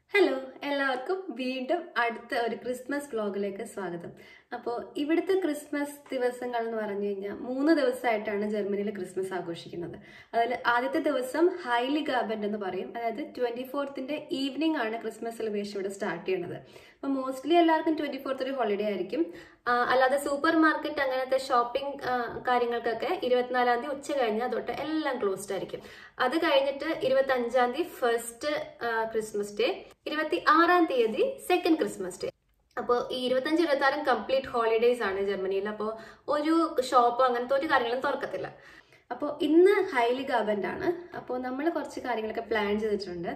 Hello എല്ലാവർക്കും വീണ്ടും അടുത്ത ഒരു ക്രിസ്മസ് വ്ലോഗിലേക്ക് സ്വാഗതം അപ്പോൾ ഇവിടുത്തെ ക്രിസ്മസ് ദിവസങ്ങൾ എന്ന് പറഞ്ഞു കഴിഞ്ഞാൽ മൂന്ന് ദിവസമായിട്ടാണ് ജർമ്മനിയിൽ ക്രിസ്മസ് ആഘോഷിക്കുന്നത് അതിൽ ആദ്യത്തെ ദിവസം ഹൈലി ഗാബൻഡ് എന്ന് പറയും അതായത് ട്വന്റി ഫോർത്തിന്റെ ഈവനിങ് ആണ് ക്രിസ്മസ് സെലിബ്രേഷൻ ഇവിടെ സ്റ്റാർട്ട് ചെയ്യുന്നത് അപ്പോൾ മോസ്റ്റ്ലി എല്ലാവർക്കും ട്വന്റി ഫോർത്ത് ഒരു ഹോളിഡേ ആയിരിക്കും ആ, അല്ലാതെ സൂപ്പർ മാർക്കറ്റ് അങ്ങനത്തെ ഷോപ്പിംഗ് കാര്യങ്ങൾക്കൊക്കെ ഇരുപത്തിനാലാം തീയതി ഉച്ച കഴിഞ്ഞാൽ തൊട്ട് എല്ലാം ക്ലോസ്ഡ് ആയിരിക്കും അത് കഴിഞ്ഞിട്ട് ഇരുപത്തി അഞ്ചാം തീയതി ഫസ്റ്റ് ക്രിസ്മസ് ഡേ ഇരുപത്തി ആറാം തീയതി സെക്കൻഡ് ക്രിസ്മസ് ഡേ അപ്പോൾ ഈ ഇരുപത്തഞ്ച് ഇരുപത്തി ആറും കംപ്ലീറ്റ് ഹോളിഡേയ്സ് ആണ് ജർമ്മനിയിൽ അപ്പോൾ ഒരു ഷോപ്പോ അങ്ങനത്തെ ഒരു കാര്യങ്ങളും തുറക്കത്തില്ല അപ്പോൾ ഇന്ന് ഹൈലി ഗാബൻഡ് ആണ് അപ്പോൾ നമ്മൾ കുറച്ച് കാര്യങ്ങളൊക്കെ പ്ലാൻ ചെയ്തിട്ടുണ്ട്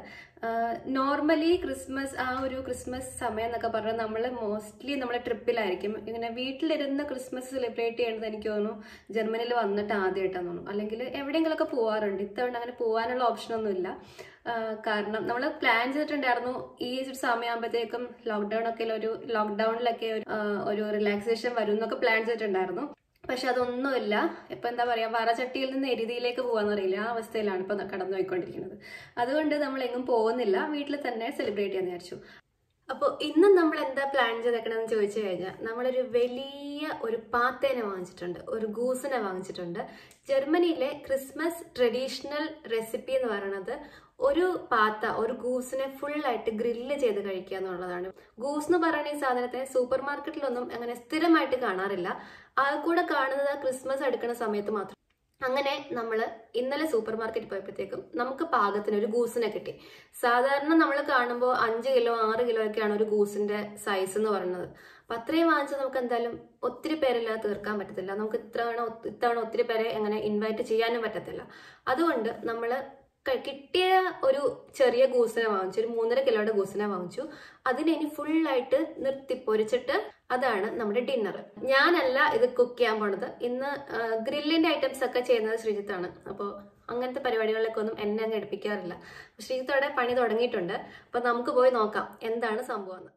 നോർമലി ക്രിസ്മസ് ആ ഒരു ക്രിസ്മസ് സമയം എന്നൊക്കെ പറഞ്ഞാൽ നമ്മൾ മോസ്റ്റ്ലി നമ്മൾ ട്രിപ്പിലായിരിക്കും ഇങ്ങനെ വീട്ടിലിരുന്ന് ക്രിസ്മസ് സെലിബ്രേറ്റ് ചെയ്യേണ്ടത് എനിക്ക് തോന്നുന്നു ജർമ്മനിയിൽ വന്നിട്ട് ആദ്യമായിട്ടാന്ന് തോന്നുന്നു അല്ലെങ്കിൽ എവിടെയെങ്കിലുമൊക്കെ പോവാറുണ്ട് ഇത്തവണ അങ്ങനെ പോകാനുള്ള ഓപ്ഷനൊന്നുമില്ല ആഹ് കാരണം നമ്മൾ പ്ലാൻ ചെയ്തിട്ടുണ്ടായിരുന്നു ഈ ഒരു സമയമാകുമ്പോഴത്തേക്കും ലോക്ക്ഡൌൺ ഒക്കെ ഒരു ലോക്ക്ഡൌണിലൊക്കെ ഒരു ആഹ് ഒരു റിലാക്സേഷൻ വരും എന്നൊക്കെ പ്ലാൻ ചെയ്തിട്ടുണ്ടായിരുന്നു പക്ഷെ അതൊന്നുമില്ല ഇപ്പൊ എന്താ പറയാ വറചട്ടിയിൽ നിന്ന് എരുതിയിലേക്ക് പോകാന്ന് അറിയില്ല ആ അവസ്ഥയിലാണ് ഇപ്പൊ കടന്നു പോയിക്കൊണ്ടിരിക്കുന്നത് അതുകൊണ്ട് നമ്മൾ എങ്ങും പോകുന്നില്ല വീട്ടിൽ തന്നെ സെലിബ്രേറ്റ് ചെയ്യാന്ന് വിചാരിച്ചു അപ്പോൾ ഇന്ന് നമ്മൾ എന്താ പ്ലാൻ ചെയ്തേക്കണമെന്ന് ചോദിച്ചു കഴിഞ്ഞാൽ നമ്മളൊരു വലിയ ഒരു പാത്തേനെ വാങ്ങിച്ചിട്ടുണ്ട് ഒരു ഗൂസിനെ വാങ്ങിച്ചിട്ടുണ്ട് ജർമ്മനിയിലെ ക്രിസ്മസ് ട്രഡീഷണൽ റെസിപ്പി എന്ന് പറയുന്നത് ഒരു പാത്ത ഒരു ഗൂസിനെ ഫുൾ ആയിട്ട് ഗ്രില്ല് ചെയ്ത് കഴിക്കുക എന്നുള്ളതാണ് ഗൂസ് എന്ന് പറയുന്ന ഈ സാധനത്തിനെ സൂപ്പർ മാർക്കറ്റിലൊന്നും അങ്ങനെ സ്ഥിരമായിട്ട് കാണാറില്ല ആ കൂടെ കാണുന്നത് ആ ക്രിസ്മസ് അടുക്കുന്ന സമയത്ത് മാത്രം അങ്ങനെ നമ്മൾ ഇന്നലെ സൂപ്പർ മാർക്കറ്റിൽ പോയപ്പോഴത്തേക്കും നമുക്ക് പാകത്തിന് ഒരു ഗൂസിനെ കിട്ടി സാധാരണ നമ്മൾ കാണുമ്പോൾ അഞ്ച് കിലോ ആറ് കിലോ ഒക്കെയാണ് ഒരു ഗൂസിന്റെ സൈസ് എന്ന് പറയുന്നത് അപ്പൊ അത്രയും വാങ്ങിച്ചാൽ നമുക്ക് എന്തായാലും ഒത്തിരി പേരെല്ലാം തീർക്കാൻ പറ്റത്തില്ല നമുക്ക് ഇത്തവണ ഒ- ഇത്തവണ ഒത്തിരി പേരെ എങ്ങനെ ഇൻവൈറ്റ് ചെയ്യാനും പറ്റത്തില്ല അതുകൊണ്ട് നമ്മൾ കിട്ടിയ ഒരു ചെറിയ ഗൂസിനെ വാങ്ങിച്ചു ഒരു മൂന്നര കിലോയുടെ ഗൂസിനെ വാങ്ങിച്ചു അതിനെ ഇനി ഫുള്ളായിട്ട് നിർത്തി പൊരിച്ചിട്ട് അതാണ് നമ്മുടെ ഡിന്നർ ഞാനല്ല ഇത് കുക്ക് ചെയ്യാൻ പോണത് ഇന്ന് ഗ്രില്ലിന്റെ ഐറ്റംസ് ഒക്കെ ചെയ്യുന്നത് ശ്രീജിത്താണ് അപ്പോൾ അങ്ങനത്തെ പരിപാടികളിലൊക്കെ ഒന്നും എന്നെ അങ്ങ് എടുപ്പിക്കാറില്ല ശ്രീജിത്തോടെ പണി തുടങ്ങിയിട്ടുണ്ട് അപ്പൊ നമുക്ക് പോയി നോക്കാം എന്താണ് സംഭവം എന്ന്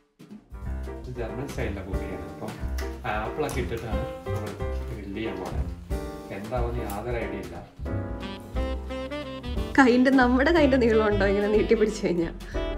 ജർമ്മൻ സ്റ്റൈലിലാണ് കുക്ക് ചെയ്യുന്നത് അപ്പം ആപ്പിളൊക്കെ ഇട്ടിട്ടാണ് നമ്മൾ ഗ്രില്ല് ചെയ്യാൻ പോകുന്നത് എന്താവുമെന്ന് യാതൊരു ഐഡിയ ഇല്ല കൈന്റെ നമ്മുടെ കൈന്റെ നീളം ഉണ്ടോ ഇങ്ങനെ നീട്ടി പിടിച്ചു കഴിഞ്ഞാൽ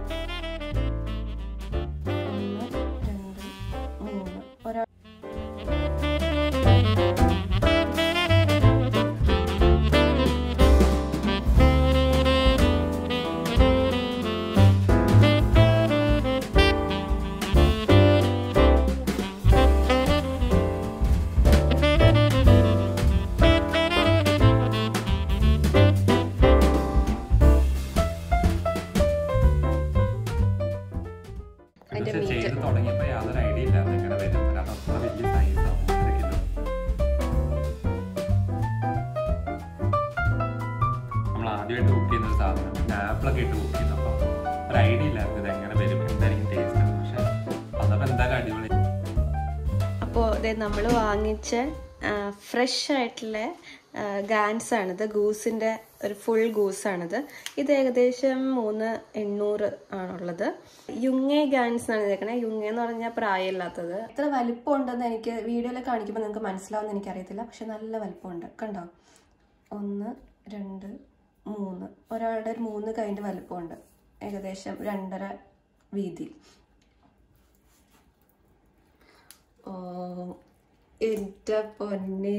അതിന്റെ പക്ഷെ meat. ചെയ്ത് തുടങ്ങിയപ്പോൾ യാതൊരു ഐഡിയ ഇല്ലായിരുന്നു എങ്ങനെ വരും കാരണം അത്ര വലിയ സൈസാണ് മൂന്നര കിലോ നമ്മൾ ആദ്യമായിട്ട് കുക്ക് ചെയ്യുന്ന ഒരു സാധനം ആപ്പിളൊക്കെ ഇട്ട് കുക്ക് ചെയ്യുന്നു അപ്പം ഒരു ഐഡിയ ഇല്ലായിരുന്നു ഇത് എങ്ങനെ വരും എന്തായിരിക്കും ടേസ്റ്റ് പക്ഷെ വന്നപ്പോൾ എന്തായാലും അടിപൊളി അപ്പോൾ ഇത് നമ്മൾ വാങ്ങിച്ച ഫ്രഷ് ആയിട്ടുള്ള ഗാൻസ് ആണിത് ഗൂസിൻ്റെ ഒരു ഫുൾ ഗൂസാണിത് ഇത് ഏകദേശം മൂന്ന് എണ്ണൂറ് ആണുള്ളത് യുങ്ങെ ഗാൻസ് ആണ് ഇതേക്കണേ യുങ്ങ എന്ന് പറഞ്ഞാൽ പ്രായമില്ലാത്തത് എത്ര വലിപ്പം ഉണ്ടെന്ന് എനിക്ക് വീഡിയോയിൽ കാണിക്കുമ്പോൾ നിങ്ങൾക്ക് മനസ്സിലാവുമെന്ന് എനിക്കറിയത്തില്ല പക്ഷെ നല്ല വലിപ്പമുണ്ട് കണ്ടോ ഒന്ന് രണ്ട് മൂന്ന് ഒരാളുടെ ഒരു മൂന്ന് കൈൻ്റെ വലിപ്പമുണ്ട് ഏകദേശം രണ്ടര വീതി ഓ എന്റെ പൊന്നെ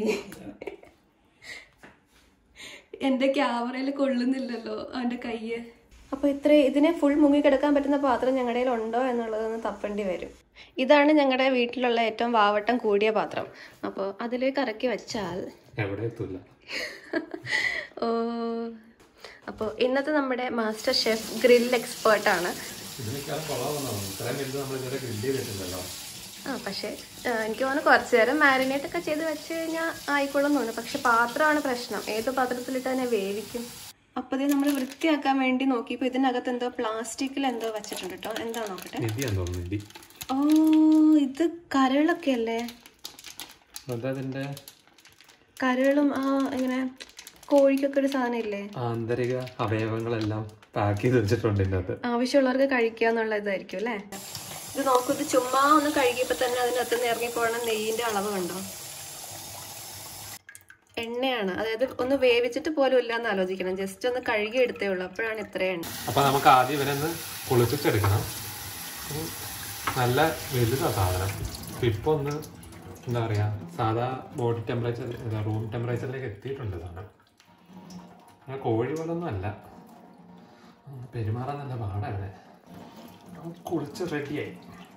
എന്റെ ക്യാമറയിൽ കൊള്ളുന്നില്ലല്ലോ അവന്റെ കയ്യ് അപ്പൊ ഇത്ര ഇതിനെ ഫുൾ മുങ്ങി കിടക്കാൻ പറ്റുന്ന പാത്രം ഞങ്ങളുടെ കയ്യിൽ ഉണ്ടോ എന്നുള്ളതൊന്ന് തപ്പേണ്ടി വരും ഇതാണ് ഞങ്ങളുടെ വീട്ടിലുള്ള ഏറ്റവും വാവട്ടം കൂടിയ പാത്രം അപ്പോൾ അതിലേക്ക് ഇറക്കി വെച്ചാൽ എവിടെ എത്തൂല ഓ അപ്പോൾ ഇന്നത്തെ നമ്മുടെ മാസ്റ്റർ ഷെഫ് ഗ്രിൽ എക്സ്പേർട്ട് ആണ് ഇതിനേക്കാളും കുറവാണെന്നാണ് ഇത്രയും വലുത് നമ്മൾ ഇതുവരെ ഗ്രില്ല് ചെയ്തിട്ടില്ലല്ലോ ആ പക്ഷേ ആ, എനിക്ക് തോന്നുന്നു കുറച്ച് നേരം മാരിനേറ്റ് ഒക്കെ ചെയ്ത് വെച്ച് കഴിഞ്ഞാൽ ആയിക്കോളും തോന്നുന്നു പക്ഷെ പാത്രമാണ് പ്രശ്നം ഏത് പാത്രത്തിലിട്ട് തന്നെ വേവിക്കും അപ്പോൾ ഇത് നമ്മൾ വൃത്തിയാക്കാൻ വേണ്ടി നോക്കിയപ്പോൾ ഇതിനകത്ത് എന്തോ പ്ലാസ്റ്റിക്കിൽ എന്തോ വെച്ചിട്ടുണ്ട് കേട്ടോ എന്താ നോക്കട്ടെ നിധിയാന്ന് തോന്നുന്നു നിധി ഓ ഇത് കരളൊക്കെ അല്ലേ അതാ അതിന്റെ കരളും ആ ഇങ്ങനെ കോഴിക്കൊക്കെ ഒരു സാധനം ഇല്ലേ ആന്തരിക അവയവങ്ങളെല്ലാം പാക്ക് ചെയ്ത് വെച്ചിട്ടുണ്ട് ഇതിൻ്റെ അകത്ത് ആവശ്യമുള്ളവർക്ക് കഴിക്കുക എന്നുള്ള ഇതായിരിക്കും അല്ലേ ഇത് നോക്കൂ ഇത് ചുമ്മാ ഒന്ന് കഴുകിയപ്പോൾ തന്നെ അതിനകത്ത് നിന്ന് ഇറങ്ങിപ്പോകണം നെയ്യിന്റെ അളവ് കണ്ടോ എണ്ണയാണ് അതായത് ഒന്ന് വേവിച്ചിട്ട് പോലും ഇല്ല എന്ന് ആലോചിക്കണം ജസ്റ്റ് ഒന്ന് കഴുകി എടുത്തേ ഉള്ളൂ അപ്പോഴാണ് ഇത്രയും എണ്ണ അപ്പൊ നമുക്ക് ആദ്യം ഇവരൊന്ന് കുളിപ്പിച്ചെടുക്കണം ഉം. നല്ല വലുതാ സാധനം അപ്പൊ ഇപ്പൊ ഒന്ന് എന്താ പറയാ സാധാ ബോഡി ടെമ്പറേച്ചർ റൂം ടെമ്പറേച്ചറിലേക്ക് എത്തിയിട്ടുണ്ട് സാധനം ആ കോഴി പോലൊന്നും അല്ല ഉം, പെരുമാറാൻ നല്ല പാടാണ് കുളിച്ച് റെഡിയായി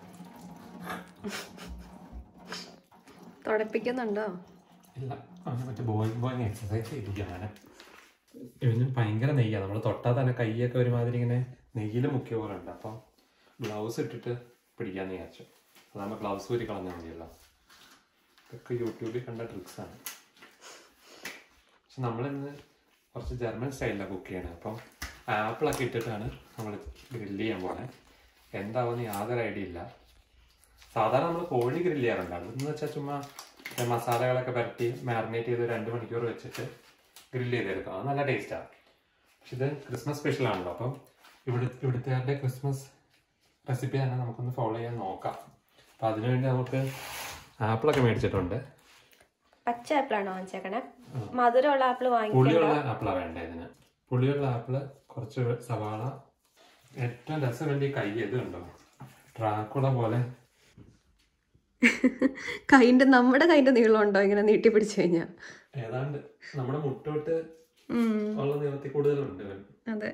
തുടപ്പിക്കുന്നുണ്ടോ ഇല്ല അങ്ങനെ മറ്റേ ബോയ് ബോയ് എക്സസൈസ് ചെയ്തിരിക്കുക അങ്ങനെ ഇവന് ഭയങ്കര നെയ്യാണ് നമ്മൾ തൊട്ടാൽ തന്നെ കൈയൊക്കെ ഒരുമാതിരി ഇങ്ങനെ നെയ്യിൽ മുക്കിയ പോലെ ഉണ്ട് അപ്പം ഗ്ലൗസ് ഇട്ടിട്ട് പിടിക്കാന്ന് വിചാരിച്ചു അതാകുമ്പോൾ ഗ്ലൗസ് ഊരി കളഞ്ഞാൽ മതിയല്ലോ ഇതൊക്കെ യൂട്യൂബിൽ കണ്ട ട്രിക്സാണ് പക്ഷെ നമ്മളിന്ന് കുറച്ച് ജർമ്മൻ സ്റ്റൈലിലാണ് കുക്ക് ചെയ്യണത് അപ്പം ആപ്പിളൊക്കെ ഇട്ടിട്ടാണ് നമ്മൾ ഗ്രില്ല് ചെയ്യാൻ പോണേ എന്താവുമെന്ന് യാതൊരു ഐഡിയ ഇല്ല സാധാരണ നമ്മൾ കോഴി ഗ്രില്ല് ചെയ്യാറുണ്ട് അതെന്ന് വെച്ചാൽ ചുമ്മാ ഈ മസാലകളൊക്കെ പരട്ടി മാറിനേറ്റ് ചെയ്ത് രണ്ട് മണിക്കൂർ വെച്ചിട്ട് ഗ്രില്ല് ചെയ്തെടുക്കാം അത് നല്ല ടേസ്റ്റാണ് പക്ഷെ ഇത് ക്രിസ്മസ് സ്പെഷ്യൽ ആണല്ലോ അപ്പം ഇവിടെ ഇവിടുത്തെ ക്രിസ്മസ് റെസിപ്പി തന്നെ നമുക്കൊന്ന് ഫോളോ ചെയ്യാൻ നോക്കാം അപ്പം അതിനുവേണ്ടി നമുക്ക് ആപ്പിളൊക്കെ മേടിച്ചിട്ടുണ്ട് പച്ച ആപ്പിളാണോ വാങ്ങിച്ചേക്കണേ മധുരമുള്ള ആപ്പിൾ വാങ്ങിക്കും പുളിയുള്ള ആപ്പിളാണ് വേണ്ടത് ഇതിന് പുളിയുള്ള ആപ്പിള് കുറച്ച് സവാള ഏറ്റവും രസം വേണ്ടി കൈ ഇത് ഉണ്ടോ ട്രാക്കുള പോലെ കൈന്റെ നമ്മുടെ കൈന്റെ നീളം ഉണ്ടോ ഇങ്ങനെ നീട്ടി പിടിച്ചു കഴിഞ്ഞാ ഏതാണ്ട് നമ്മുടെ മുട്ടോട്ട് ഉള്ള നീളത്തിൽ കൂടുതലുണ്ട് ഇവൻ അതെ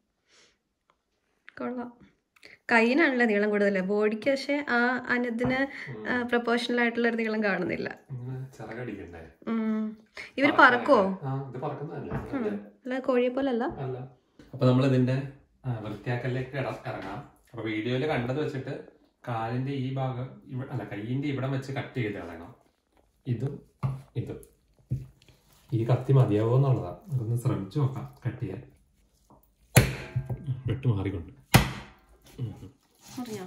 കൊള്ളാം കൈയിനാണല്ലോ നീളം കൂടുതൽ ബോഡിക്ക് പക്ഷെ ആ അതിന് പ്രൊപ്പോർഷണൽ ആയിട്ടുള്ള ഒരു നീളം കാണുന്നില്ല ഇങ്ങനെ ചിറകടിക്കണ്ടേ ഉം. ഇവര് പറക്കുവോ ആ ഇത് പറക്കുന്നതല്ല അതെ. അല്ല കോഴിയെ പോലല്ല അല്ല അപ്പൊ നമ്മൾ ഇതിന്റെ ആ, വൃത്തിയാക്കലിലേക്ക് ഇറ- ഇറങ്ങാം അപ്പൊ വീഡിയോയിൽ കണ്ടത് വെച്ചിട്ട് കാലിന്റെ ഈ ഭാഗം ഇവ- അല്ല കൈയിന്റെ ഇവിടം വെച്ച് കട്ട് ചെയ്ത് കളയണം ഇതും ഇതും ഈ കത്തി മതിയാവോ എന്നുള്ളതാ അതൊന്ന് ശ്രമിച്ചു നോക്കാം കട്ട് ചെയ്യാൻ വെട്ട് മാറിക്കൊണ്ട് ഉം. പറഞ്ഞോ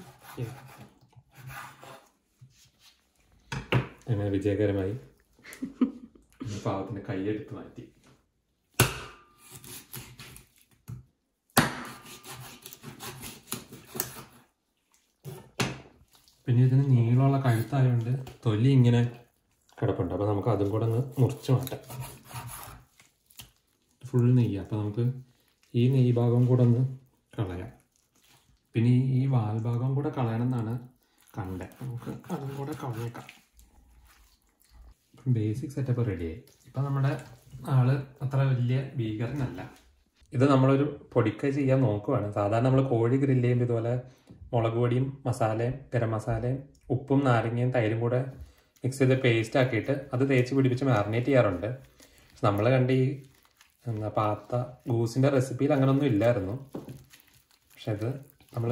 അങ്ങനെ വിജയകരമായി ഈ പാവത്തിന്റെ കൈയെടുത്ത് മാറ്റി പിന്നെ ഇതിന് നീളമുള്ള കഴുത്തായതുകൊണ്ട് തൊലി ഇങ്ങനെ കിടപ്പുണ്ട് അപ്പോൾ നമുക്ക് അതും കൂടെ ഒന്ന് മുറിച്ച് മാറ്റാം ഫുൾ നെയ്യ് അപ്പോൾ നമുക്ക് ഈ നെയ്യ് ഭാഗം കൂടെ ഒന്ന് കളയാം പിന്നെ ഈ- ഈ വാൽ ഭാഗം കൂടെ കളയണം എന്നാണ് കണ്ടത് നമുക്ക് അതും കൂടെ കളഞ്ഞേക്കാം ബേസിക് സെറ്റപ്പ് റെഡിയായി ഇപ്പം നമ്മുടെ ആള് അത്ര വലിയ ഭീകരനല്ല ഇത് നമ്മളൊരു പൊടിക്കൈ ചെയ്യാൻ നോക്കുവാണ് സാധാരണ നമ്മൾ കോഴി ഗ്രില്ല് ചെയ്യുമ്പോൾ ഇതുപോലെ മുളക് പൊടിയും മസാലയും ഗരം മസാലയും ഉപ്പും നാരങ്ങയും തൈരും കൂടെ മിക്സ് ചെയ്ത് പേസ്റ്റ് ആക്കിയിട്ട് അത് തേച്ച് പിടിപ്പിച്ച് മാറിനേറ്റ് ചെയ്യാറുണ്ട് നമ്മൾ കണ്ട ഈ എന്താ പാത്ത ഗൂസിൻ്റെ റെസിപ്പിയിൽ അങ്ങനൊന്നും ഇല്ലായിരുന്നു പക്ഷെ ഇത് നമ്മൾ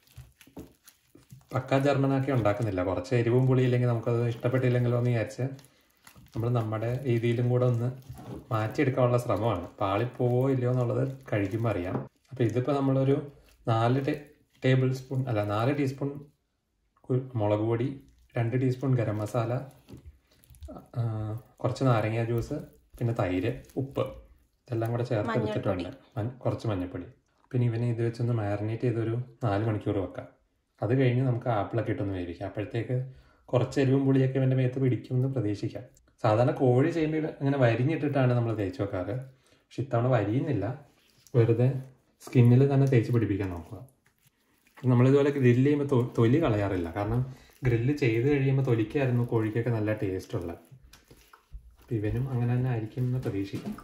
പക്ക ജർമ്മനാക്കി ഉണ്ടാക്കുന്നില്ല കുറച്ച് എരിവും പുളിയില്ലെങ്കിൽ നമുക്കത് ഇഷ്ടപ്പെട്ടില്ലെങ്കിലോ എന്ന് വിചാരിച്ച് നമ്മൾ നമ്മുടെ രീതിയിലും കൂടെ ഒന്ന് മാറ്റിയെടുക്കാനുള്ള ശ്രമമാണ് പാളിപ്പോവോ ഇല്ലയോ എന്നുള്ളത് കഴിക്കുമ്പോൾ അറിയാം അപ്പോൾ ഇതിപ്പോൾ നമ്മളൊരു നാല് ടേ ടേബിൾ സ്പൂൺ അല്ല നാല് ടീസ്പൂൺ കു- മുളക് പൊടി രണ്ട് ടീസ്പൂൺ ഗരം മസാല ആ, കുറച്ച് നാരങ്ങ ജ്യൂസ് പിന്നെ തൈര് ഉപ്പ് ഇതെല്ലാം കൂടെ ചേർത്ത് എടുത്തിട്ടുണ്ട് മഞ്ഞ- കുറച്ച് മഞ്ഞൾപ്പൊടി പിന്നെ ഇവനെ ഇത് വെച്ചൊന്ന് മാരിനേറ്റ് ചെയ്തൊരു നാല് മണിക്കൂർ വെക്കാം അത് കഴിഞ്ഞ് നമുക്ക് ആപ്പിളൊക്കെ ഇട്ടൊന്ന് വേവിക്കാം അപ്പോഴത്തേക്ക് കുറച്ച് എരിവും പുളിയൊക്കെ ഇവൻ്റെ മേത്ത് പിടിക്കുമെന്ന് പ്രതീക്ഷിക്കാം സാധാരണ കോഴി ചെയ്യുമ്പോൾ അങ്ങനെ വരിഞ്ഞിട്ടിട്ടാണ് നമ്മൾ തേച്ച് വെക്കാറ് പക്ഷെ ഇത്തവണ വരിയുന്നില്ല വെറുതെ സ്കിന്നിൽ തന്നെ തേച്ച് പിടിപ്പിക്കാൻ നോക്കുക നമ്മളിതുപോലെ ഗ്രില്ല് ചെയ്യുമ്പോൾ തൊ- തൊലി കളയാറില്ല കാരണം ഗ്രില്ല് ചെയ്ത് കഴിയുമ്പോൾ തൊലിക്കായിരുന്നു കോഴിക്കൊക്കെ നല്ല ടേസ്റ്റ് ഉള്ളത് അപ്പം ഇവനും അങ്ങനെ തന്നെ ആയിരിക്കും എന്ന് പ്രതീക്ഷിക്കാം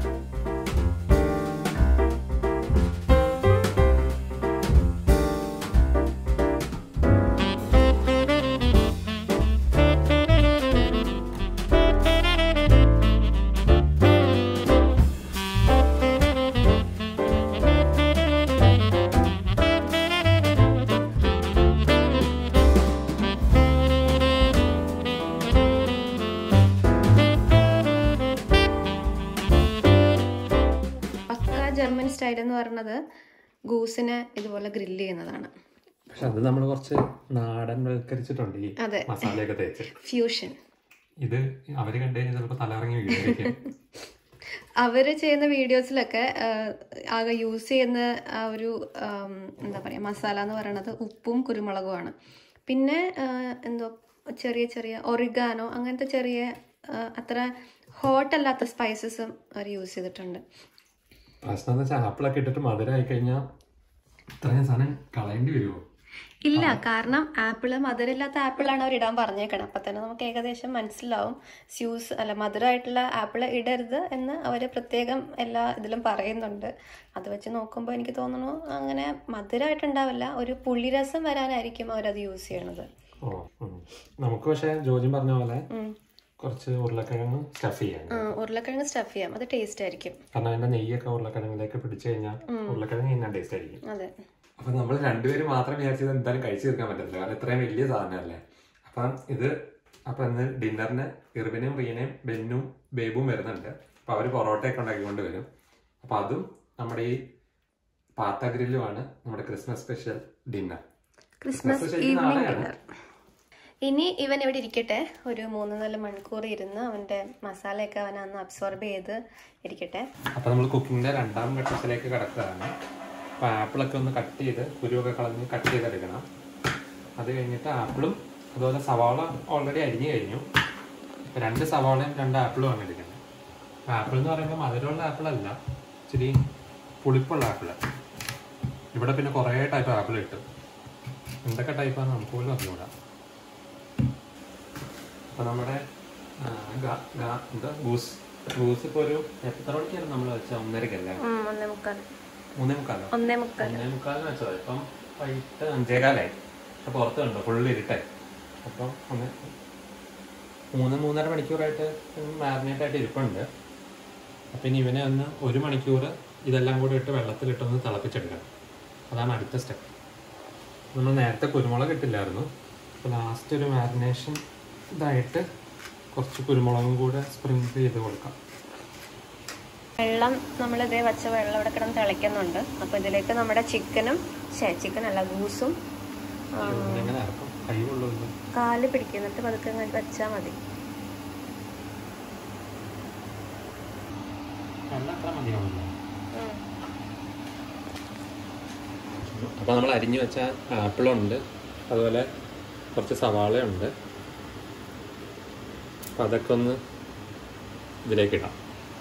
പക്ക ജർമ്മൻ സ്റ്റൈൽ എന്ന് പറയുന്നത് ഗൂസിനെ ഇതുപോലെ ഗ്രില്ല് ചെയ്യുന്നതാണ് പക്ഷെ അത് നമ്മൾ കുറച്ച് നാടൻ വൽക്കരിച്ചിട്ടുണ്ട് ഈ അതെ. മസാലയൊക്കെ തേച്ച് ഫ്യൂഷൻ ഇത് അവര് കണ്ടു കഴിഞ്ഞാൽ ചിലപ്പോൾ തലയിറങ്ങി വീഴുമായിരിക്കും അവർ ചെയ്യുന്ന വീഡിയോസിലൊക്കെ ആഹ്, ആകെ യൂസ് ചെയ്യുന്ന ആ ഒരു ആം, എന്താ പറയുക മസാല എന്ന് പറയുന്നത് ഉപ്പും കുരുമുളകുമാണ് പിന്നെ ആഹ്, എന്തോ ചെറിയ ചെറിയ ഒറിഗാനോ അങ്ങനത്തെ ചെറിയ അത്ര ഹോട്ട് അല്ലാത്ത സ്പൈസസും അവർ യൂസ് ചെയ്തിട്ടുണ്ട് പ്രശ്നം എന്ന് വെച്ചാൽ ആപ്പിളൊക്കെ ഇട്ടിട്ട് മധുരമായി കഴിഞ്ഞാൽ ഇത്രയും സാധനം കളയേണ്ടി വരുമോ ഇല്ല കാരണം ആപ്പിള് മധുരമില്ലാത്ത ആപ്പിളാണ് അവർ ഇടാൻ പറഞ്ഞേക്കണം അപ്പൊ തന്നെ നമുക്ക് ഏകദേശം മനസ്സിലാവും സ്യൂസ് അല്ല മധുരമായിട്ടുള്ള ആപ്പിള് ഇടരുത് എന്ന് അവർ പ്രത്യേകം എല്ലാ ഇതിലും പറയുന്നുണ്ട് അത് വെച്ച് നോക്കുമ്പോൾ എനിക്ക് തോന്നുന്നു അങ്ങനെ മധുരമായിട്ടുണ്ടാവില്ല ഒരു പുളിരസം വരാനായിരിക്കും അവരത് യൂസ് ചെയ്യണത് ഓ ഉം. നമുക്ക് പക്ഷേ ജോജി പറഞ്ഞ പോലെ ഉം. കുറച്ച് ഉരുളക്കിഴങ്ങ് സ്റ്റഫ് ചെയ്യാൻ ആ, ഉരുളക്കിഴങ്ങ് സ്റ്റഫ് ചെയ്യാം അത് ടേസ്റ്റ് ആയിരിക്കും കാരണം അതിന്റെ നെയ്യൊക്കെ ഉരുളക്കിഴങ്ങിലേക്ക് പിടിച്ചു കഴിഞ്ഞാൽ ഉരുളക്കിഴങ്ങ് കഴിഞ്ഞാൽ ടേസ്റ്റ് ആയിരിക്കും അതെ അപ്പൊ നമ്മൾ രണ്ടുപേരും മാത്രം വിചാരിച്ചത് എന്തായാലും കഴിച്ചു തീർക്കാൻ പറ്റത്തില്ല കാരണം ഇത്രയും വലിയ സാധനമല്ലേ അപ്പം ഇത് അപ്പൊ ഇന്ന് ഡിന്നറിന് ഇർവിനും റീനയും ബെന്നും ബേബും വരുന്നുണ്ട് അപ്പൊ അവര് പൊറോട്ടയൊക്കെ ഉണ്ടാക്കിക്കൊണ്ട് വരും അപ്പൊ അതും നമ്മുടെ ഈ പാത്ത ഗ്രില്ലുമാണ് നമ്മുടെ ക്രിസ്മസ് സ്പെഷ്യൽ ഡിന്നർ ക്രിസ്മസ് ശരിക്കും ഈവനിങ് നാളെയാണ്. ഡിന്നർ ഇനി ഇവൻ ഇവിടെ ഇരിക്കട്ടെ ഒരു മൂന്ന് നാല് മണിക്കൂർ ഇരുന്ന് അവന്റെ മസാലയൊക്കെ അവൻ അന്ന് അബ്സോർബ് ചെയ്ത് ഇരിക്കട്ടെ അപ്പൊ നമ്മൾ കുക്കിങ്ങിന്റെ രണ്ടാം ഘട്ടത്തിലേക്ക് കിടക്കുകയാണ് അപ്പൊ ആപ്പിളൊക്കെ ഒന്ന് കട്ട് ചെയ്ത് കുരുവൊക്കെ കളഞ്ഞ് കട്ട് ചെയ്തെടുക്കണം അത് കഴിഞ്ഞിട്ട് ആപ്പിളും അതുപോലെ സവാള ഓൾറെഡി അരിഞ്ഞു കഴിഞ്ഞു ഇപ്പൊ രണ്ട് സവാളയും രണ്ട് ആപ്പിളും ആണ് എടുക്കുന്നത് അപ്പൊ ആപ്പിൾ എന്ന് പറയുമ്പോൾ മധുരമുള്ള ആപ്പിൾ അല്ല ഇച്ചിരി പുളിപ്പുള്ള ആപ്പിൾ ഇവിടെ പിന്നെ കുറേ ടൈപ്പ് ആപ്പിൾ കിട്ടും എന്തൊക്കെ ടൈപ്പാണ് നമുക്ക് പോലും അറിഞ്ഞൂടാ അപ്പൊ നമ്മുടെ ആ, ഗ- ഗ- എന്താ ഗൂസ് ഗൂസ് ഇപ്പൊ ഒരു എത്ര മണിക്കാണ് നമ്മൾ വെച്ചത് ഒന്നരക്കല്ലേ ഒന്നേ മുക്കാൽ മൂന്നേ മുക്കാലോ ഒന്നേ മുക്കാൽ ഒന്നേ മുക്കാലിന് വെച്ചത് ഇപ്പം വൈകിട്ട് അഞ്ചേകാലായി അപ്പൊ പുറത്ത് കണ്ടോ ഫുള്ള് ഇരുട്ടെ അപ്പം ഒന്ന് മൂന്ന് മൂന്നര മണിക്കൂറായിട്ട് മാരിനേറ്റ് ആയിട്ട് ഇരിപ്പുണ്ട് അപ്പം ഇനി ഇവനെ ഒന്ന് ഒരു മണിക്കൂർ ഇതെല്ലാം കൂടി ഇട്ട് വെള്ളത്തിലിട്ടൊന്ന് തിളപ്പിച്ചെടുക്കണം അതാണ് അടുത്ത സ്റ്റെപ്പ് നമ്മൾ നേരത്തെ കുരുമുളക് ഇട്ടില്ലായിരുന്നു അപ്പോൾ ലാസ്റ്റ് ഒരു മാരിനേഷൻ ഇതായിട്ട് കുറച്ച് കുരുമുളകും കൂടെ സ്പ്രിങ്കിൾ ചെയ്ത് കൊടുക്കാം വെള്ളം നമ്മൾ ഇതേ വെച്ച വെള്ളം ഇവിടെ കിടന്ന് തിളയ്ക്കുന്നുണ്ട് അപ്പൊ ഇതിലേക്ക് നമ്മുടെ ചിക്കനും ഷേ ചിക്കൻ അല്ല ഗൂസും ആ, എങ്ങനെ ഇറക്കും കൈ കൊള്ളുമല്ലോ കാല് പിടിക്കുന്നിട്ട് പതുക്കെ അങ്ങ് വെച്ചാൽ മതി വെള്ളം അത്ര മതിയാവില്ല ഉം. അപ്പോൾ നമ്മൾ അരിഞ്ഞു വെച്ച ആപ്പിളുണ്ട് അതുപോലെ കുറച്ച് സവാളയുണ്ട് അപ്പം അതൊക്കെ ഒന്ന് ഇതിലേക്ക് ഇടാം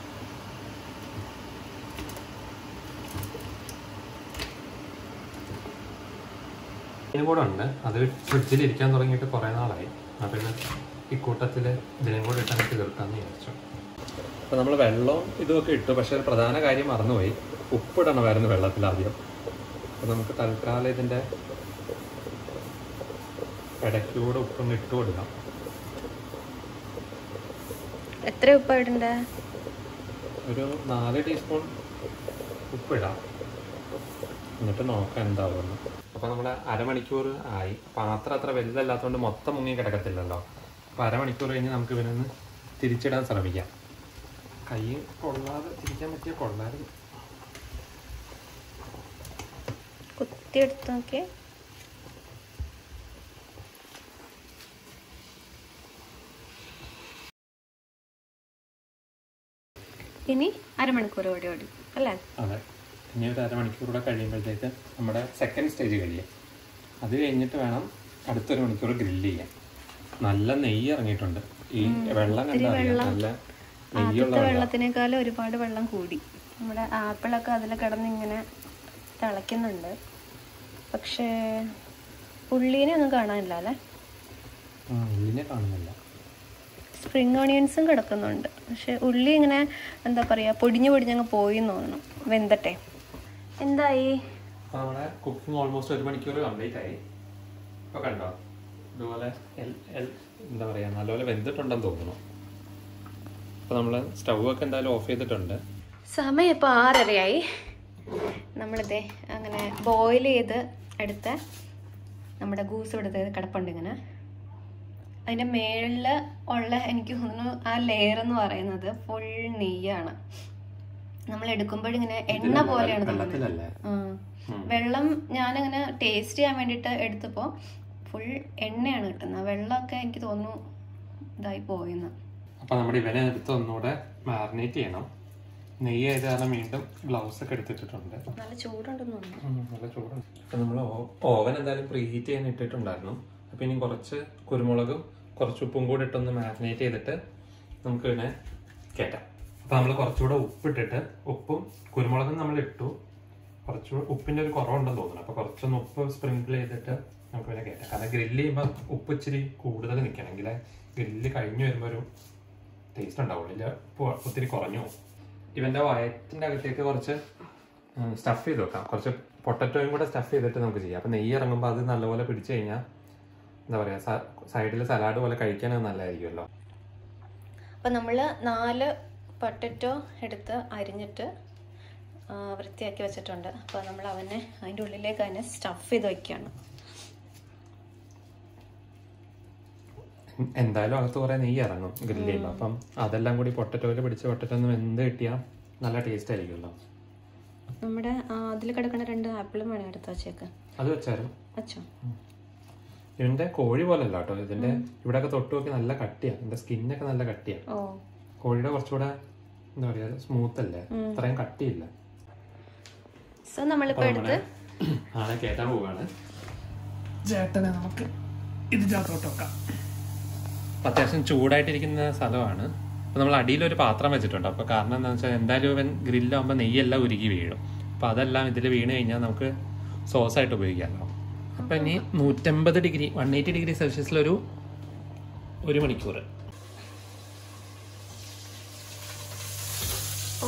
ഇതിനും കൂടെ ഉണ്ട് അത് ഫ്രിഡ്ജിൽ ഇരിക്കാൻ തുടങ്ങിയിട്ട് കുറേ നാളായി അപ്പം പിന്നെ ഇക്കൂട്ടത്തിൽ ഇതിനും കൂടെ ഇട്ടാൽ തീർക്കാമെന്ന് വിചാരിച്ചു അപ്പോൾ നമ്മൾ വെള്ളവും ഇതുമൊക്കെ ഇട്ടു പക്ഷേ ഒരു പ്രധാന കാര്യം മറന്നുപോയി ഉപ്പിടണമായിരുന്നു വെള്ളത്തിൽ ആദ്യം അപ്പോൾ നമുക്ക് തൽക്കാലം ഇതിൻ്റെ ഇടയ്ക്കൂടെ ഉപ്പൊന്ന് ഇട്ട് കൊടുക്കാം എത്ര ഉപ്പ് ഇടണ്ടേ ഒരു നാല് ടീസ്പൂൺ ഉപ്പിടാം എന്നിട്ട് നോക്കാം എന്താവുമെന്ന് അപ്പോൾ നമ്മൾ അരമണിക്കൂർ ആയി പാത്രം അത്ര വലുതല്ലാത്തതുകൊണ്ട് മൊത്തം മുങ്ങി കിടക്കത്തില്ലല്ലോ അപ്പോൾ അരമണിക്കൂർ കഴിഞ്ഞ് നമുക്ക് ഇവനൊന്ന് തിരിച്ചിടാൻ ശ്രമിക്കാം കൈ കൊള്ളാതെ തിരിക്കാൻ പറ്റിയ കൊള്ളായിരുന്നു കുത്തി എടുത്ത് നോക്കിയേ ഇനി അരമണിക്കൂർ കൂടി ഓടി അല്ലേ അതെ ഇനി ഒരു അരമണിക്കൂർ കൂടെ കഴിയുമ്പോഴത്തേക്ക് നമ്മുടെ സെക്കൻഡ് സ്റ്റേജ് കഴിയും അത് കഴിഞ്ഞിട്ട് വേണം അടുത്തൊരു മണിക്കൂർ ഗ്രില്ല് ചെയ്യാൻ നല്ല നെയ്യ് ഇറങ്ങിയിട്ടുണ്ട് ഈ വെള്ളം കണ്ടാ അറിയാം നല്ല നെയ്യുള്ള ആദ്യത്തെ വെള്ളം വെള്ളത്തിനേക്കാളും ഒരുപാട് വെള്ളം കൂടി നമ്മുടെ ആപ്പിളൊക്കെ അതിൽ കിടന്ന് ഇങ്ങനെ തിളയ്ക്കുന്നുണ്ട് പക്ഷേ ഉള്ളീനെ ഒന്നും കാണാനില്ല അല്ലേ ആ, ഉള്ളിനെ കാണുന്നില്ല സ്പ്രിങ് ഓണിയൻസും കിടക്കുന്നുണ്ട് പക്ഷെ ഉള്ളി ഇങ്ങനെ എന്താ പറയുക പൊടിഞ്ഞു പൊടിഞ്ഞങ്ങ് പോയി എന്ന് തോന്നുന്നു വെന്തട്ടെ എന്തായി അപ്പോൾ നമ്മുടെ കുക്കിംഗ് ഓൾമോസ്റ്റ് ഒരു മണിക്കൂർ കംപ്ലീറ്റ് ആയി ഇപ്പോൾ കണ്ടോ ഇതുപോലെ എൽ എൽ എന്താ പറയുക നല്ലപോലെ വെന്തിട്ടുണ്ടെന്ന് തോന്നുന്നു അപ്പോൾ നമ്മൾ സ്റ്റൗ ഒക്കെ എന്തായാലും ഓഫ് ചെയ്തിട്ടുണ്ട് സമയം ഇപ്പോൾ ആറരയായി നമ്മളിതേ അങ്ങനെ ബോയിൽ ചെയ്ത് എടുത്ത നമ്മുടെ ഗൂസ് ഇവിടുത്തെ കിടപ്പുണ്ട് ഇങ്ങനെ അതിൻ്റെ മേളിൽ ഉള്ള എനിക്ക് തോന്നുന്നു ആ ലെയർ എന്ന് പറയുന്നത് ഫുൾ നെയ്യാണ് നമ്മൾ എടുക്കുമ്പോഴിങ്ങനെ എണ്ണ പോലെയാണ് തോന്നുന്നത് വെള്ളത്തിലല്ലേ ആ. വെള്ളം ഞാനങ്ങനെ ടേസ്റ്റ് ചെയ്യാൻ വേണ്ടിയിട്ട് എടുത്തപ്പോൾ ഫുൾ എണ്ണയാണ് കിട്ടുന്നത് വെള്ളമൊക്കെ എനിക്ക് തോന്നുന്നു ഇതായി പോയെന്ന് അപ്പോൾ നമ്മുടെ ഇവനെ എടുത്ത് ഒന്നുകൂടെ മാറിനേറ്റ് ചെയ്യണം നെയ്യ് ആയത് കാരണം വീണ്ടും ഗ്ലൗസ് ഒക്കെ എടുത്തിട്ടുണ്ട് നല്ല ചൂടുണ്ടെന്ന് തോന്നുന്നു ഉം, നല്ല ചൂടുണ്ട് അപ്പം നമ്മൾ ഓവൻ എന്തായാലും പ്രീ ഹീറ്റ് ചെയ്യാൻ ഇട്ടിട്ടുണ്ടായിരുന്നു അപ്പം ഇനി കുറച്ച് കുരുമുളകും കുറച്ച് ഉപ്പും കൂടി ഇട്ടൊന്ന് മാരിനേറ്റ് ചെയ്തിട്ട് നമുക്ക് ഇതിനെ കയറ്റാം അപ്പോൾ നമ്മൾ കുറച്ചുകൂടെ ഉപ്പിട്ടിട്ട് ഉപ്പും കുരുമുളകും നമ്മൾ ഇട്ടു കുറച്ചുകൂടെ ഉപ്പിന്റെ ഒരു കുറവുണ്ടെന്ന് തോന്നുന്നു അപ്പോൾ കുറച്ചൊന്ന് ഉപ്പ് സ്പ്രിങ്കിൾ ചെയ്തിട്ട് നമുക്ക് പിന്നെ കയറ്റാം കാരണം ഗ്രില്ല് ചെയ്യുമ്പോൾ ഉപ്പ് ഇച്ചിരി കൂടുതൽ നിൽക്കണമെങ്കിൽ ഗ്രില്ല് കഴിഞ്ഞ് വരുമ്പോൾ ഒരു ടേസ്റ്റ് ഉണ്ടാവുള്ളൂ ഇല്ല ഉപ്പ് ഒത്തിരി കുറഞ്ഞു പോകും ഇവന്റെ വയറ്റിന്റെ അകത്തേക്ക് കുറച്ച് സ്റ്റഫ് ചെയ്ത് വെക്കാം കുറച്ച് പൊട്ടറ്റോയും കൂടെ സ്റ്റഫ് ചെയ്തിട്ട് നമുക്ക് ചെയ്യാം അപ്പം നെയ്യ് ഇറങ്ങുമ്പോൾ അത് നല്ലപോലെ പിടിച്ചു കഴിഞ്ഞാൽ എന്താ പറയുക സൈഡിൽ സലാഡ് പോലെ കഴിക്കാൻ അത് നല്ലതായിരിക്കുമല്ലോ അപ്പം നമ്മൾ നാല് പൊട്ടറ്റോ എടുത്ത് അരിഞ്ഞിട്ട് ആ, വൃത്തിയാക്കി വെച്ചിട്ടുണ്ട് അപ്പോൾ നമ്മൾ അവനെ അതിൻ്റെ ഉള്ളിലേക്ക് തന്നെ സ്റ്റഫ് ചെയ്ത് വയ്ക്കുകയാണ് എന്തായാലും അകത്ത് കുറേ നെയ്യ് ഇറങ്ങും ഗ്രില്ല് ചെയ്യുമ്പോൾ അപ്പം അതെല്ലാം കൂടി പൊട്ടറ്റോയിൽ പിടിച്ച് പൊട്ടറ്റോ ഒന്ന് വെന്ത് കിട്ടിയാൽ നല്ല ടേസ്റ്റ് ആയിരിക്കുമല്ലോ നമ്മുടെ അതിൽ കിടക്കുന്ന രണ്ട് ആപ്പിളും വേണം എടുത്ത് വെച്ചേക്ക് അത് വെച്ചാലും അച്ഛോ ഇവന്റെ കോഴി പോലല്ല കേട്ടോ ഇതിന്റെ ഇവിടെയൊക്കെ തൊട്ട് നോക്കി നല്ല കട്ടിയാണ് ഇതിന്റെ സ്കിന്നൊക്കെ നല്ല കട്ടിയാണ് ഓ കോഴിയുടെ കുറച്ചുകൂടെ എന്താ പറയാ സ്മൂത്ത് അല്ലേ അത്രയും കട്ടിയില്ല സോ നമ്മളിപ്പോൾ എടുത്ത് ആളെ കയറ്റാൻ പോവാണ് ചേട്ടനെ നമുക്ക് ഇതിനകത്തോട്ട് വെക്കാം അത്യാവശ്യം ചൂടായിട്ടിരിക്കുന്ന സ്ഥലമാണ് അപ്പൊ നമ്മൾ അടിയിലൊരു പാത്രം വെച്ചിട്ടുണ്ട് അപ്പൊ കാരണം എന്താണെന്ന് വെച്ചാൽ എന്തായാലും ഇവൻ ഗ്രില്ലാകുമ്പോൾ നെയ്യെല്ലാം ഉരുകി വീഴും അപ്പൊ അതെല്ലാം ഇതിൽ വീണ് കഴിഞ്ഞാൽ നമുക്ക് സോസ് ആയിട്ട് ഉപയോഗിക്കാമല്ലോ അപ്പൊ ഇനി നൂറ്റമ്പത് ഡിഗ്രി വൺ എയ്റ്റി ഡിഗ്രി സെൽഷ്യസിലൊരു ഒരു മണിക്കൂർ ഓ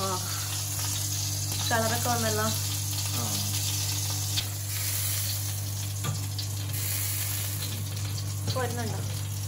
കളറൊക്കെ വന്നല്ലോ വരുന്നുണ്ടോ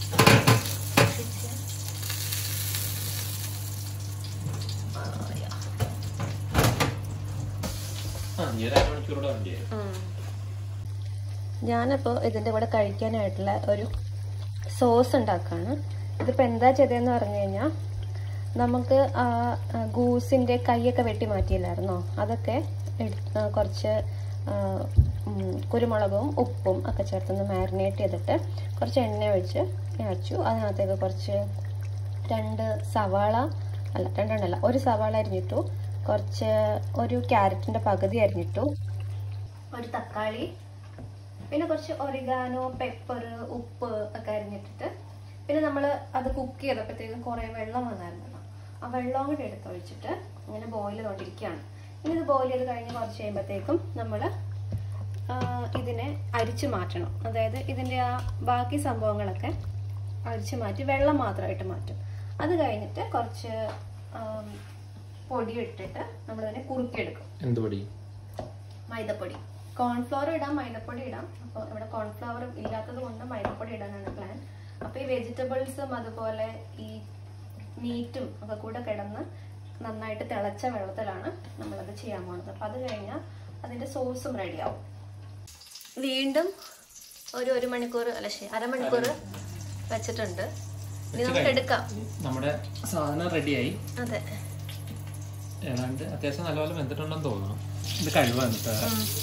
ആ ഈ ഒരു അരമണിക്കൂറോടെ വേണ്ടി വരും ഞാനിപ്പോൾ ഇതിൻ്റെ കൂടെ കഴിക്കാനായിട്ടുള്ള ഒരു സോസ് ഉണ്ടാക്കുകയാണ് ഇതിപ്പോൾ എന്താ ചെയ്തതെന്ന് പറഞ്ഞു കഴിഞ്ഞാൽ നമുക്ക് ആ ഗൂസിൻ്റെ കൈയൊക്കെ വെട്ടി മാറ്റിയില്ലായിരുന്നോ അതൊക്കെ എടു- ആ, കുറച്ച് ആ, ഉം, കുരുമുളകും ഉപ്പും ഒക്കെ ചേർത്തൊന്ന് മാരിനേറ്റ് ചെയ്തിട്ട് കുറച്ച് എണ്ണ ഒഴിച്ച് അയച്ചു അതിനകത്തേക്ക് കുറച്ച് രണ്ട് സവാള അല്ല രണ്ടെണ്ണല്ല ഒരു സവാള അരിഞ്ഞിട്ടു കുറച്ച് ഒരു ക്യാരറ്റിൻ്റെ പകുതി അരിഞ്ഞിട്ടു ഒരു തക്കാളി പിന്നെ കുറച്ച് ഒറിഗാനോ പെപ്പർ ഉപ്പ് ഒക്കെ അരിഞ്ഞിട്ടിട്ട് പിന്നെ നമ്മൾ അത് കുക്ക് ചെയ്തപ്പോഴത്തേക്കും കുറേ വെള്ളം വന്നായിരുന്നല്ലോ ആ വെള്ളം കൂടി എടുത്ത് ഒഴിച്ചിട്ട് ഇങ്ങനെ ബോയിൽ ചെയ്തുകൊണ്ടിരിക്കുകയാണ് ഇനി ഇത് ബോയിൽ ചെയ്ത് കഴിഞ്ഞ് കുറച്ച് കഴിയുമ്പോഴത്തേക്കും നമ്മൾ ഇതിനെ അരിച്ചു മാറ്റണം അതായത് ഇതിൻ്റെ ആ ബാക്കി സംഭവങ്ങളൊക്കെ അരിച്ചു മാറ്റി വെള്ളം മാത്രമായിട്ട് മാറ്റും അത് കഴിഞ്ഞിട്ട് കുറച്ച് ആം, പൊടി ഇട്ടിട്ട് നമ്മളിതിനെ കുറുക്കിയെടുക്കും എന്ത് പൊടി മൈദപ്പൊടി കോൺഫ്ലവർ ഇടാം മൈദപ്പൊടി ഇടാം അപ്പോൾ ഇവിടെ കോൺഫ്ലവർ ഇല്ലാത്തത് കൊണ്ട് മൈദപ്പൊടി ഇടാനാണ് പ്ലാൻ അപ്പോൾ ഈ വെജിറ്റബിൾസും അതുപോലെ ഈ മീറ്റും ഒക്കെ കൂടെ കിടന്ന് നന്നായിട്ട് തിളച്ച വെള്ളത്തിലാണ് നമ്മളത് ചെയ്യാൻ പോകുന്നത് അപ്പോൾ അത് കഴിഞ്ഞാൽ അതിൻ്റെ സോസും റെഡിയാവും വീണ്ടും ഒരു ഒരു മണിക്കൂർ അല്ല ശരി അരമണിക്കൂർ വെച്ചിട്ടുണ്ട് ഇനി നമുക്ക് എടുക്കാം നമ്മുടെ സാധനം റെഡിയായി അതെ ഏതാണ്ട് അത്യാവശ്യം നല്ലപോലെ വെന്തിട്ടുണ്ടെന്ന് തോന്നുന്നു ഇത് കഴിവാ എന്നിട്ട്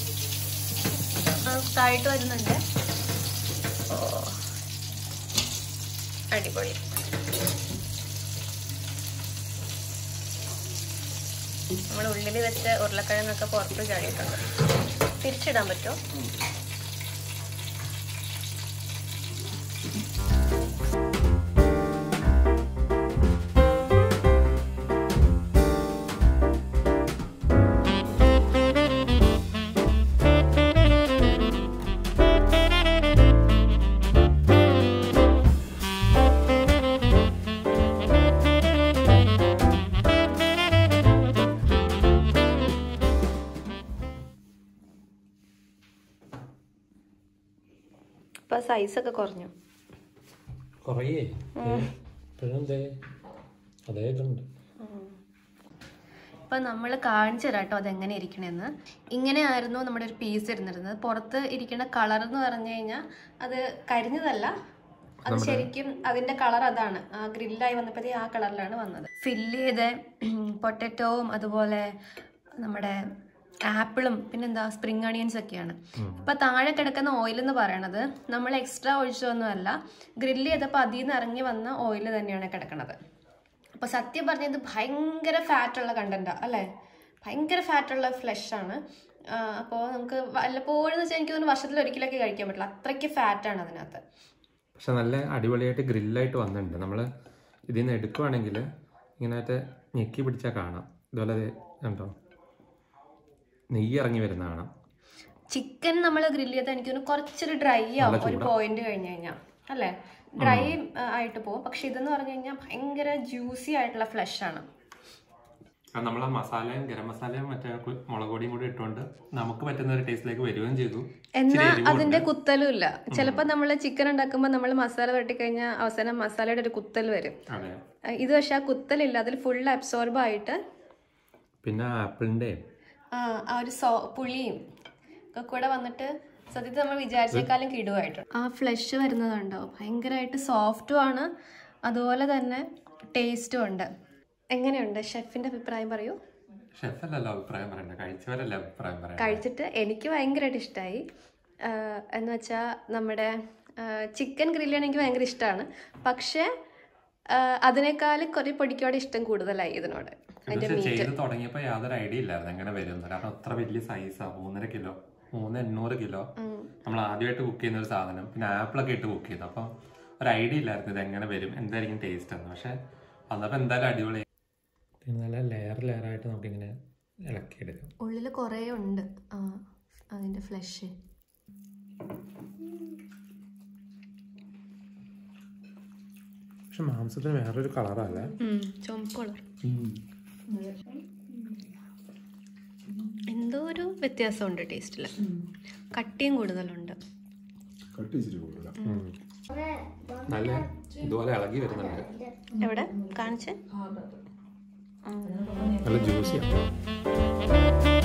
ആ, താഴോട്ട് വരുന്നുണ്ട് ഓ അടിപൊളി നമ്മൾ ഉള്ളിൽ വെച്ച ഉരുളക്കിഴങ്ങൊക്കെ പുറത്ത് ചാടിയിട്ടുണ്ട് തിരിച്ചിടാൻ പറ്റുമോ ഇപ്പൊ സൈസൊക്കെ കുറഞ്ഞു കുറേ ഇപ്പോഴെന്തേ അതേ ഇതുണ്ട് ഇപ്പൊ നമ്മൾ കാണിച്ചു തരാം കേട്ടോ അതെങ്ങനെ ഇരിക്കണെന്ന് ഇങ്ങനെയായിരുന്നു നമ്മുടെ ഒരു പീസ് ഇരുന്നിരുന്നത് പുറത്ത് ഇരിക്കുന്ന കളർ എന്ന് പറഞ്ഞു കഴിഞ്ഞാൽ അത് കരിഞ്ഞതല്ല അത് ശരിക്കും അതിന്റെ കളർ അതാണ് ആ ഗ്രില്ലായി വന്നപ്പോഴത്തേ ആ കളറിലാണ് വന്നത് ഫില്ല് ചെയ്ത പൊട്ടറ്റോവും അതുപോലെ നമ്മുടെ ആപ്പിളും പിന്നെന്താ സ്പ്രിംഗ് അണിയൻസ് ഒക്കെയാണ് ഇപ്പൊ താഴെ കിടക്കുന്ന ഓയിൽ എന്ന് പറയണത് നമ്മൾ എക്സ്ട്രാ ഒഴിച്ചതൊന്നുമല്ല ഗ്രില്ല് ചെയ്തപ്പോൾ അതിൽ നിന്ന് ഇറങ്ങി വന്ന ഓയിൽ തന്നെയാണ് കിടക്കണത് അപ്പൊ സത്യം പറഞ്ഞത് ഭയങ്കര ഫാറ്റ് ഉള്ള കണ്ടന്റാ അല്ലേ ഭയങ്കര ഫാറ്റ് ഉള്ള ഫ്ലഷ് ആണ് അപ്പോൾ നമുക്ക് വല്ലപ്പോഴും എന്ന് വെച്ചാൽ എനിക്ക് തോന്നുന്നു വർഷത്തിൽ ഒരിക്കലൊക്കെ കഴിക്കാൻ പറ്റില്ല അത്രയ്ക്ക് ഫാറ്റ് ആണ് അതിനകത്ത് പക്ഷെ നല്ല അടിപൊളിയായിട്ട് ഗ്രില്ലായിട്ട് വന്നിട്ടുണ്ട് നമ്മൾ ഇതിൽ നിന്ന് എടുക്കുവാണെങ്കിൽ ഇങ്ങനെ മറ്റേ ഞെക്കി പിടിച്ചാൽ കാണാം ഇതുപോലെ ദേ കണ്ടോ നെയ്യ് ഇറങ്ങി വരുന്ന കാണാം ചിക്കൻ നമ്മൾ ഗ്രില്ല് ചെയ്താൽ എനിക്ക് തോന്നുന്നു കുറച്ചൊരു ഡ്രൈ ആവും ഒരു പോയിന്റ് കഴിഞ്ഞ് കഴിഞ്ഞാൽ അല്ലേ ഡ്രൈ ആയിട്ട് പോകും പക്ഷെ ഇതെന്ന് പറഞ്ഞു കഴിഞ്ഞാൽ ഭയങ്കര ജ്യൂസി ആയിട്ടുള്ള ഫ്ലഷ് ആണ് അത് നമ്മൾ ആ മസാലയും ഗരം മസാലയും മറ്റേ കു- മുളക് പൊടിയും കൂടി ഇട്ടുകൊണ്ട് നമുക്ക് പറ്റുന്ന ഒരു ടേസ്റ്റിലേക്ക് വരികയും ചെയ്തു എന്നാ അതിന്റെ കുത്തലും ഇല്ല ചിലപ്പോൾ നമ്മൾ ചിക്കൻ ഉണ്ടാക്കുമ്പോൾ നമ്മൾ മസാല വരട്ടി കഴിഞ്ഞാൽ അവസാനം മസാലയുടെ ഒരു കുത്തൽ വരും അതെ അഹ് ഇത് പക്ഷെ ആ കുത്തലില്ല അതിൽ ഫുൾ അബ്സോർബ് ആയിട്ട് പിന്നെ ആപ്പിളിന്റെ ആ ആ ഒരു സോ പുളിയും ഒക്കെ കൂടെ വന്നിട്ട് സത്യത്തിൽ നമ്മൾ വിചാരിച്ചേക്കാളും കിടുവായിട്ടുണ്ട് ആ ഫ്ലഷ് വരുന്നതുണ്ടോ ഭയങ്കരമായിട്ട് സോഫ്റ്റും ആണ് അതുപോലെ തന്നെ ടേസ്റ്റും ഉണ്ട് എങ്ങനെയുണ്ട് ഷെഫിന്റെ അഭിപ്രായം പറയൂ ഷെഫല്ലല്ലോ അഭിപ്രായം പറയണ്ട കഴിച്ചവരല്ലേ അഭിപ്രായം പറയാം കഴിച്ചിട്ട് എനിക്ക് ഭയങ്കരമായിട്ട് ഇഷ്ടമായി എന്ന് വെച്ചാൽ നമ്മുടെ ചിക്കൻ ഗ്രില്ല് എനിക്ക് ഭയങ്കര ഇഷ്ടമാണ് പക്ഷേ ആ, അതിനേക്കാൾ കുറേ പൊടിക്കോടെ ഇഷ്ടം കൂടുതലായി ഇതിനോട് അതിന്റെ പക്ഷെ ചെയ്ത് തുടങ്ങിയപ്പോ യാതൊരു ഐഡിയ ഇല്ലായിരുന്നു എങ്ങനെ വരും കാരണം അത്ര വലിയ സൈസാ മൂന്നര കിലോ മൂന്ന് എണ്ണൂറ് കിലോ നമ്മൾ ആദ്യമായിട്ട് കുക്ക് ചെയ്യുന്ന ഒരു സാധനം പിന്നെ ആപ്പിളൊക്കെ ഇട്ട് കുക്ക് ചെയ്തു അപ്പം ഒരു ഐഡിയ ഇല്ലായിരുന്നു ഇത് എങ്ങനെ വരും എന്തായിരിക്കും ടേസ്റ്റ് എന്ന് പക്ഷെ വന്നപ്പോ എന്തായാലും അടിപൊളി നല്ല ലെയർ ലെയർ ആയിട്ട് നമുക്കിങ്ങനെ ഇളക്കിയെടുക്കാം ഉള്ളിൽ കുറേ ഉണ്ട് ആ അതിന്റെ ഫ്ലഷ് പക്ഷെ മാംസത്തിന് വേറൊരു കളറല്ലേ ചുമപ്പ് കളർ എന്തോ ഒരു വ്യത്യാസമുണ്ട് ടേസ്റ്റിൽ കട്ടിയും കൂടുതലുണ്ട് കട്ട് ഇച്ചിരി കൂടുതലാണ് നല്ല ഇതുപോലെ ഇളകി വരുന്നുണ്ട് എവിടെ കാണിച്ച് നല്ല ജ്യൂസിയാണ്